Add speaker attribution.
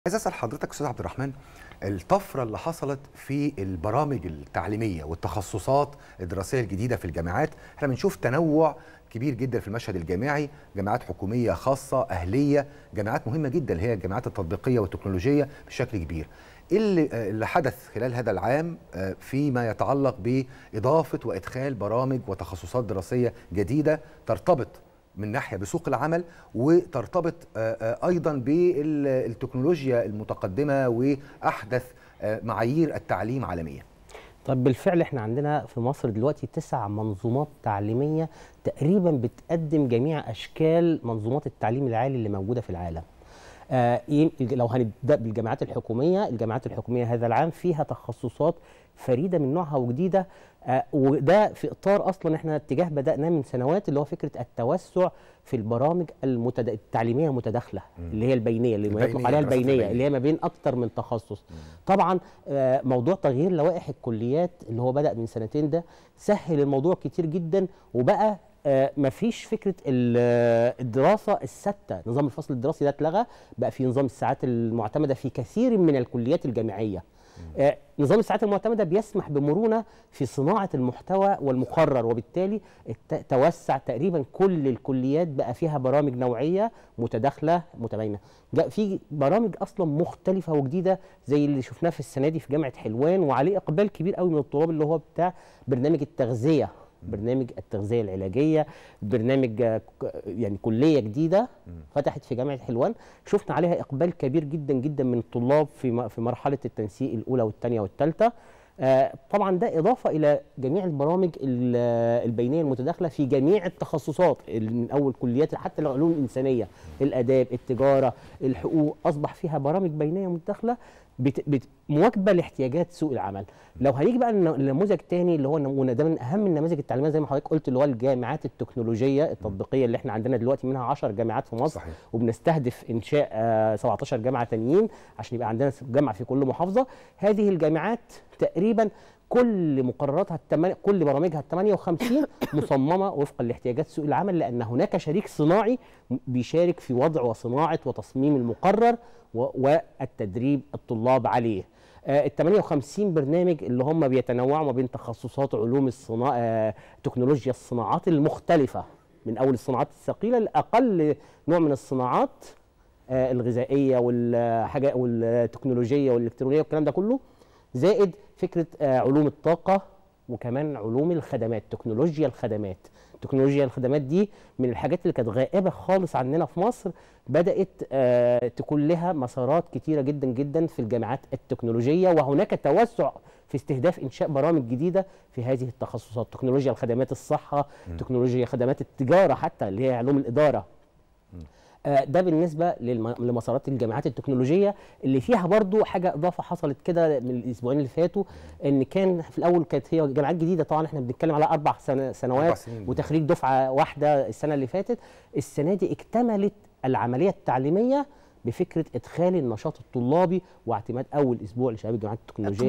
Speaker 1: عايز اسال حضرتك استاذ عبد الرحمن الطفره اللي حصلت في البرامج التعليميه والتخصصات الدراسيه الجديده في الجامعات احنا بنشوف تنوع كبير جدا في المشهد الجامعي جامعات حكوميه خاصه اهليه جامعات مهمه جدا اللي هي الجامعات التطبيقيه والتكنولوجيه بشكل كبير ايه اللي اللي حدث خلال هذا العام فيما يتعلق باضافه وادخال برامج وتخصصات دراسيه جديده ترتبط من ناحيه بسوق العمل وترتبط ايضا بالتكنولوجيا المتقدمه واحدث معايير التعليم عالميا.
Speaker 2: طب بالفعل احنا عندنا في مصر دلوقتي تسع منظومات تعليميه تقريبا بتقدم جميع اشكال منظومات التعليم العالي اللي موجوده في العالم. آه لو هنبدا بالجامعات الحكوميه، الجامعات الحكوميه هذا العام فيها تخصصات فريده من نوعها وجديده آه وده في اطار اصلا احنا اتجاه بداناه من سنوات اللي هو فكره التوسع في البرامج المتد... التعليميه المتداخله م. اللي هي البينيه اللي يطلق عليها البينيه اللي هي ما بين اكتر من تخصص م. طبعا آه موضوع تغيير لوائح الكليات اللي هو بدا من سنتين ده سهل الموضوع كتير جدا وبقى آه مفيش فكره الدراسه الثابته نظام الفصل الدراسي ده اتلغى بقى في نظام الساعات المعتمده في كثير من الكليات الجامعيه آه نظام الساعات المعتمده بيسمح بمرونه في صناعه المحتوى والمقرر وبالتالي توسع تقريبا كل الكليات بقى فيها برامج نوعيه متداخله متباينه في برامج اصلا مختلفه وجديده زي اللي شفناه في السنه دي في جامعه حلوان وعليه اقبال كبير قوي من الطلاب اللي هو بتاع برنامج التغذيه برنامج التغذيه العلاجيه برنامج يعني كليه جديده فتحت في جامعه حلوان شفنا عليها اقبال كبير جدا جدا من الطلاب في في مرحله التنسيق الاولى والثانيه والثالثه آه طبعا ده اضافه الى جميع البرامج البينيه المتداخله في جميع التخصصات من اول كليات حتى العلوم الانسانيه الاداب التجاره الحقوق اصبح فيها برامج بينيه متداخله بت بت مواكبه لاحتياجات سوق العمل لو هنيجي بقى لنموذج تاني اللي هو ده من اهم النماذج التعليميه زي ما حضرتك قلت اللي هو الجامعات التكنولوجيه التطبيقيه اللي احنا عندنا دلوقتي منها 10 جامعات في مصر صحيح. وبنستهدف انشاء آه 17 جامعه تانيين عشان يبقى عندنا جامعه في كل محافظه هذه الجامعات تقريبا كل مقرراتها التمانية كل برامجها ال 58 مصممه وفقا لاحتياجات سوق العمل لان هناك شريك صناعي بيشارك في وضع وصناعه وتصميم المقرر والتدريب الطلاب عليه. آه ال 58 برنامج اللي هم بيتنوعوا ما بين تخصصات علوم الصناعه آه تكنولوجيا الصناعات المختلفه من اول الصناعات الثقيله لاقل نوع من الصناعات آه الغذائيه والحاجه والتكنولوجيه والالكترونيه والكلام ده كله زائد فكره علوم الطاقه وكمان علوم الخدمات تكنولوجيا الخدمات تكنولوجيا الخدمات دي من الحاجات اللي كانت غائبه خالص عننا في مصر بدات تكون لها مسارات كتيره جدا جدا في الجامعات التكنولوجيه وهناك توسع في استهداف انشاء برامج جديده في هذه التخصصات تكنولوجيا الخدمات الصحه م. تكنولوجيا خدمات التجاره حتى اللي هي علوم الاداره ده بالنسبه لمسارات الجامعات التكنولوجيه اللي فيها برضو حاجه اضافه حصلت كده من الاسبوعين اللي فاتوا ان كان في الاول كانت هي جامعات جديده طبعا احنا بنتكلم على اربع سنوات وتخريج دفعه واحده السنه اللي فاتت السنه دي اكتملت العمليه التعليميه بفكره ادخال النشاط الطلابي واعتماد اول اسبوع لشباب الجامعات التكنولوجيه